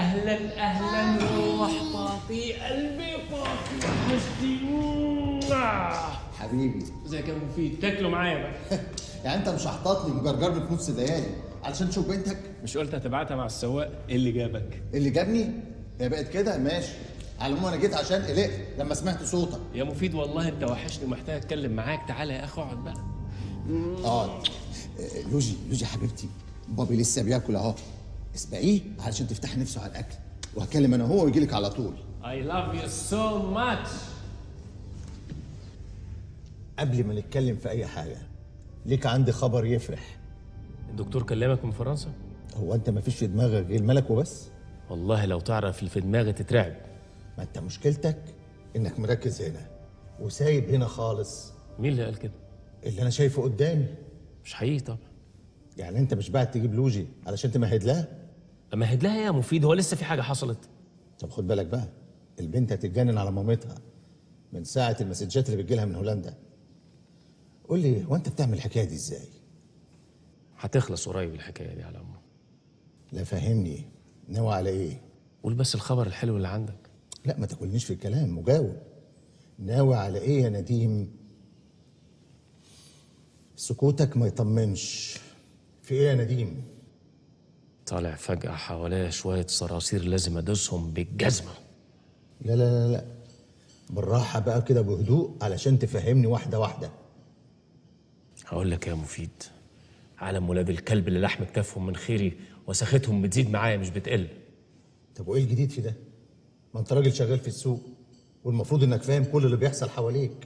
اهلا اهلا روح باطي قلبي باطي وحشتي حبيبي ازيك يا مفيد تاكلوا معايا بقى يعني انت مش هحطط لي مجرجرني في نص ليالي علشان تشوف بنتك مش قلت هتبعتها مع السواق ايه اللي جابك اللي جابني هي بقت كده ماشي على العموم انا جيت عشان قلقت لما سمعت صوتك يا مفيد والله انت وحشني ومحتاج اتكلم معاك تعالى يا اخي اقعد بقى اه لوجي لوجي حبيبتي بابي لسه بياكل اهو اسبقيه علشان تفتح نفسه على الاكل وهكلم انا هو ويجي لك على طول I love you so much قبل ما نتكلم في اي حاجه ليك عندي خبر يفرح الدكتور كلمك من فرنسا هو انت ما فيش في دماغك غير الملك وبس والله لو تعرف اللي في دماغي تترعب ما انت مشكلتك انك مركز هنا وسايب هنا خالص مين اللي قال كده اللي انا شايفه قدامي مش حقيقي طبعا يعني انت مش بعد تجيب لوجي علشان تمهد لها امهد لها يا مفيد هو لسه في حاجه حصلت طب خد بالك بقى البنت هتتجنن على مامتها من ساعه المسجات اللي بتجيلها من هولندا قول لي هو انت بتعمل الحكايه دي ازاي هتخلص قريب الحكايه دي على امه لا فهمني ناوي على ايه قول بس الخبر الحلو اللي عندك لا ما تاكلنيش في الكلام مجاوب ناوي على ايه يا نديم سكوتك ما يطمنش في ايه يا نديم طالع فجأة حواليا شوية صراصير لازم أدوسهم بالجزمة لا لا لا لا بالراحه بقى كده بهدوء علشان تفهمني واحده واحده هقول لك يا مفيد عالم ولاد الكلب اللي لحم كتافهم من خيري وسختهم بتزيد معايا مش بتقل طب وايه الجديد في ده ما انت راجل شغال في السوق والمفروض انك فاهم كل اللي بيحصل حواليك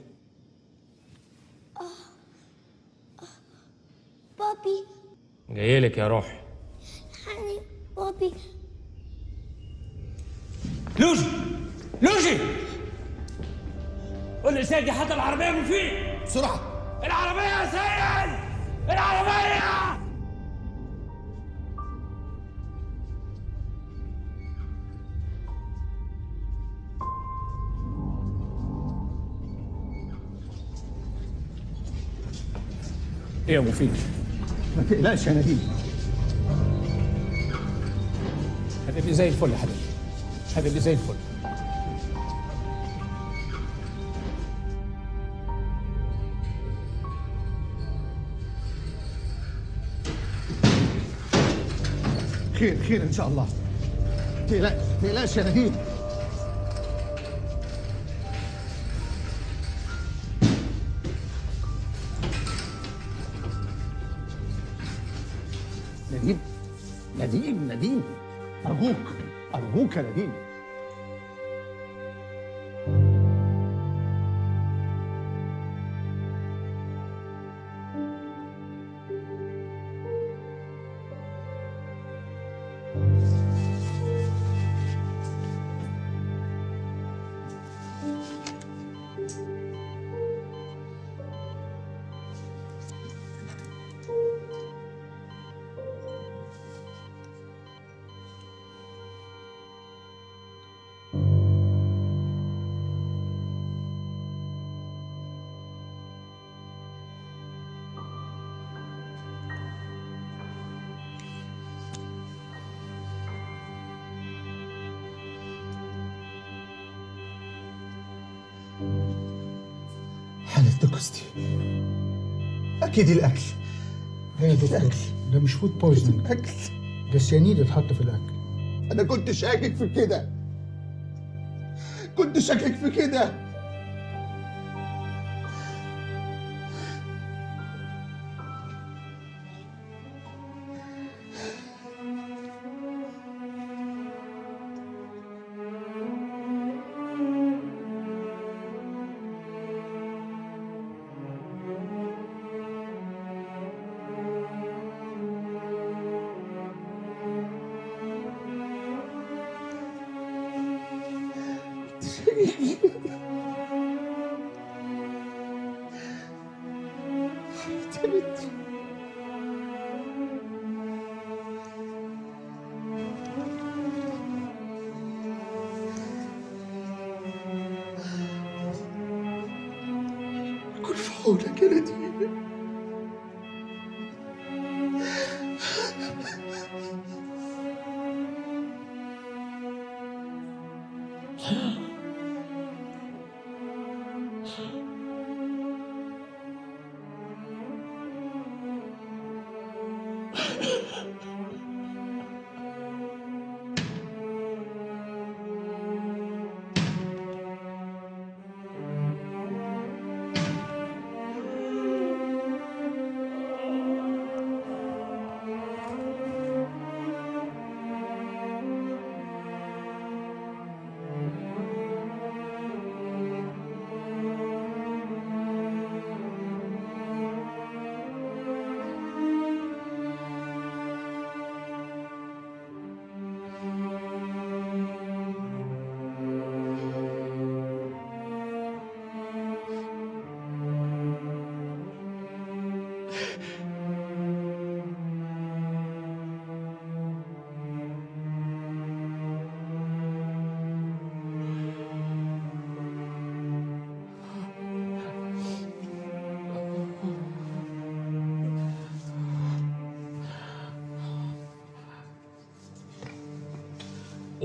بابي جايلك يا روحي حني بابي لوجي لوجي قول لي سيدي حتى العربية مفيد بسرعه العربية يا سيد العربية ايه يا مفيد ما تقلقش يا نديم هتبقي زي الفل يا حبيبي هتبقي زي الفل خير خير ان شاء الله تقلقش تقلقش يا نديم نديم نديم نديم ارجوك ارجوك يا نديم حالة تكستي اكيد الاكل ايه يا دكتور ده مش فود بويزنينج اكل ده سيانيد اتحط في الاكل انا كنت شاكك في كده كنت شاكك في كده كل في حولك يا نديم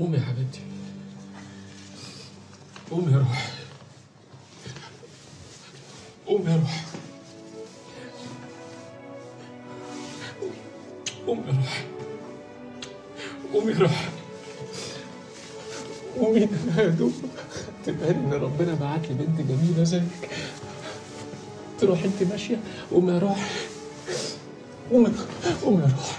قومي يا حبيبتي قومي يا روح قومي يا روح قومي يا روح قومي يا روح قومي ده انا يا دوب تبان ان ربنا بعت لي بنت جميله زيك تروح انت ماشيه قومي يا روح قومي قومي يا روح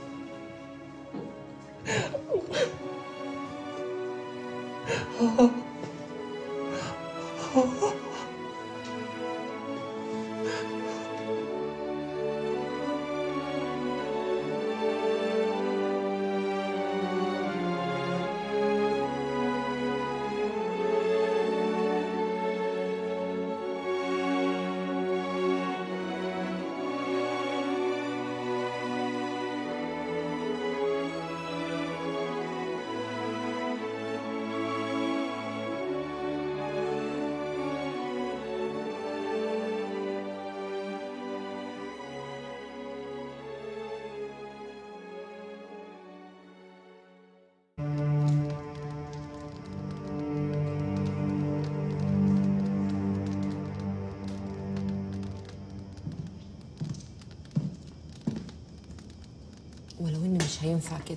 ولو ان مش هينفع كده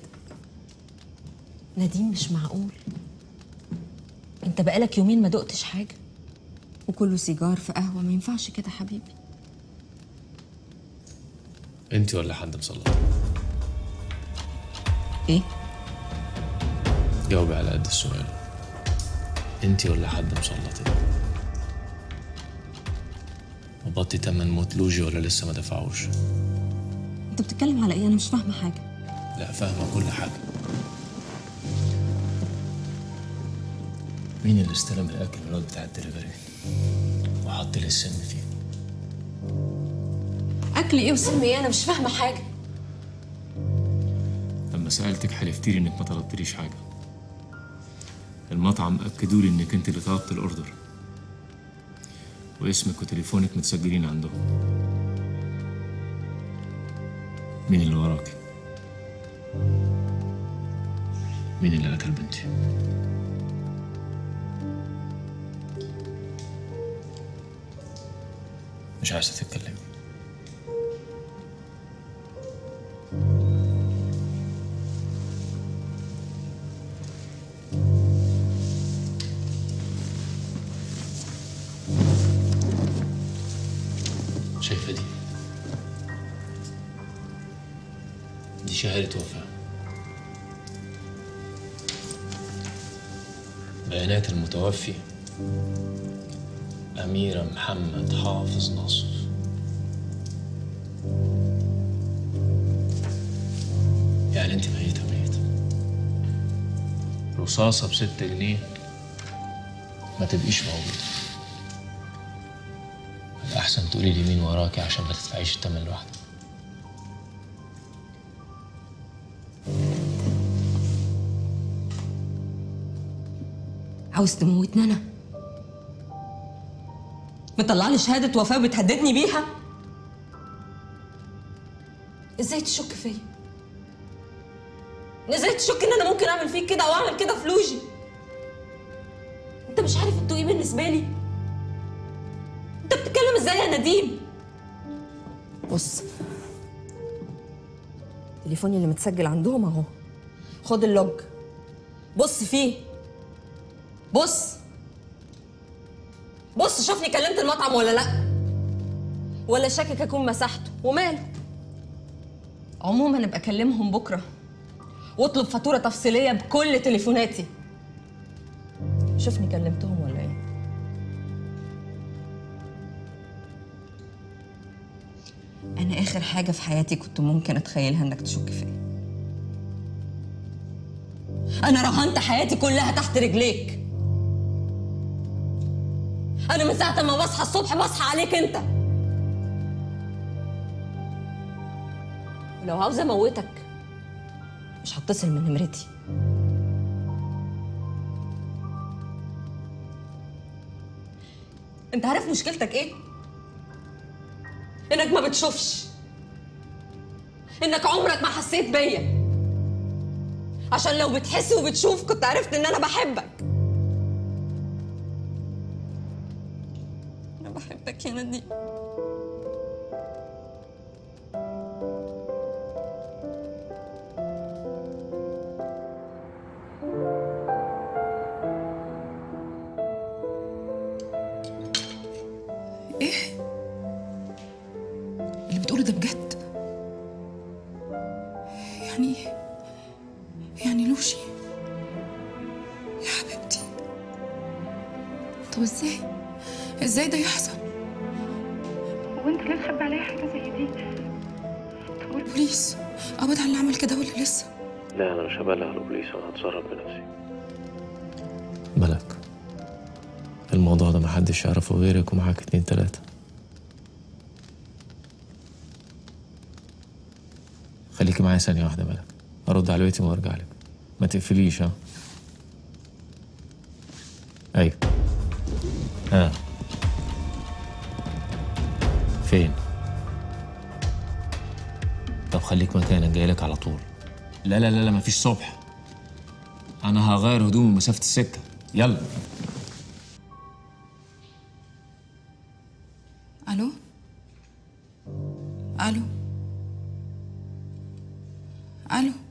نديم مش معقول انت بقالك يومين ما دقتش حاجه وكله سيجار في قهوه ما ينفعش كده حبيبي انت ولا حد مصلح ايه جاوبي على قد السؤال انت ولا حد مسلط قبضتي تمن موت لوجي ولا لسه ما دفعوش انت بتتكلم على ايه انا مش فاهمه حاجه لا فاهمة كل حاجة مين اللي استلم الأكل من الواد بتاع الدليفري وحط لي السم فيه اكل ايه وسم ايه انا مش فاهمه حاجه لما سألتك حلفتي لي إنك ما طلبتليش حاجة المطعم أكدوا لي إنك أنت اللي طلبت الأوردر واسمك وتليفونك متسجلين عندهم مين اللي وراكي؟ مين اللي قتل بنتي؟ مش عايزة تتكلمي شايفة دي دي شهادة وفاة بيانات المتوفي أميرة محمد حافظ ناصر يعني أنت ميتة ميتة رصاصة بستة جنيه ما تبقيش موجودة الأحسن تقولي لي مين وراكي عشان ما تدفعيش التمن لوحدك عاوز تموتني انا مطلع لي شهاده وفاه وبتهددني بيها ازاي تشك فيا ازاي تشك ان انا ممكن اعمل فيك كده او اعمل كده في لوجي انت مش عارف انتوا ايه بالنسبه لي انت بتتكلم ازاي يا نديم بص تليفوني اللي متسجل عندهم اهو خد اللوج بص فيه بص بص شوفني كلمت المطعم ولا لا ولا شاكك اكون مسحته وماله عموما ابقى اكلمهم بكره واطلب فاتوره تفصيليه بكل تليفوناتي شوفني كلمتهم ولا ايه انا اخر حاجه في حياتي كنت ممكن اتخيلها انك تشك فيا انا رهنت حياتي كلها تحت رجليك انا من ساعه ما بصحى الصبح بصحى عليك انت ولو عاوزه اموتك مش هتصل من نمرتي انت عارف مشكلتك ايه انك ما بتشوفش انك عمرك ما حسيت بيا عشان لو بتحس وبتشوف كنت عرفت ان انا بحبك انا بحبك يا نديم اللي بتقوله ده بجد يعني ايه يعني لوشي يا حبيبتي طب ازاي ازاي ده يحصل وانت ليه تخبي عليا حاجه زي دي والبوليس قبض على اللي عمل كده ولا لسه لا انا مش هبلغ البوليس انا هتصرف بنفسي ملك الموضوع ده محدش يعرفه غيرك ومعاك اتنين تلاتة خليكي معايا ثانية واحدة ملك أرد على بيتي وأرجع لك ما تقفليش ها أيوة ها فين طب خليك مكانك جايلك على طول لا لا لا لا مفيش صبح انا هغير هدومي مسافة السكة يلا الو الو الو